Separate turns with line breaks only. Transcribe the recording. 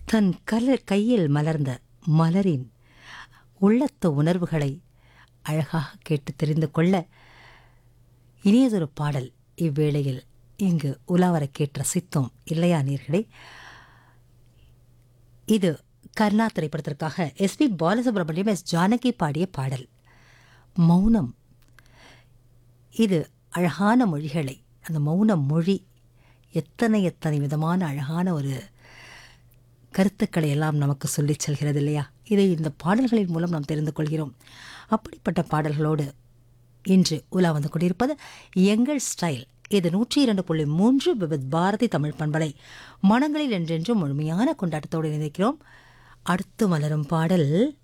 தன் கல கையில் மலர்ந்த மலரின் உள்ளத்து உணர்வுகளை அழகாக கேட்டு தெரிந்து கொள்ள இனியதொரு பாடல் இவ்வேளையில் இங்கு உலாவர கேட்டு ரசித்தோம் இல்லையா நீர்களே இது கர்ணா திரைப்படத்திற்காக எஸ்பி பாலசுப்ரமணியம் எஸ் ஜானகி பாடிய பாடல் மௌனம் இது அழகான மொழிகளை அந்த மௌன மொழி எத்தனை எத்தனை விதமான அழகான ஒரு கருத்துக்களை எல்லாம் நமக்கு சொல்லிச் செல்கிறது இல்லையா இதை இந்த பாடல்களின் மூலம் நாம் தெரிந்து கொள்கிறோம் அப்படிப்பட்ட பாடல்களோடு இன்று உலா வந்து கொண்டிருப்பது எங்கள் ஸ்டைல் இது நூற்றி இரண்டு புள்ளி மூன்று விவித் பாரதி தமிழ் பண்பலை மனங்களில் என்றென்றும் முழுமையான கொண்டாட்டத்தோடு இணைக்கிறோம் அடுத்து மலரும் பாடல்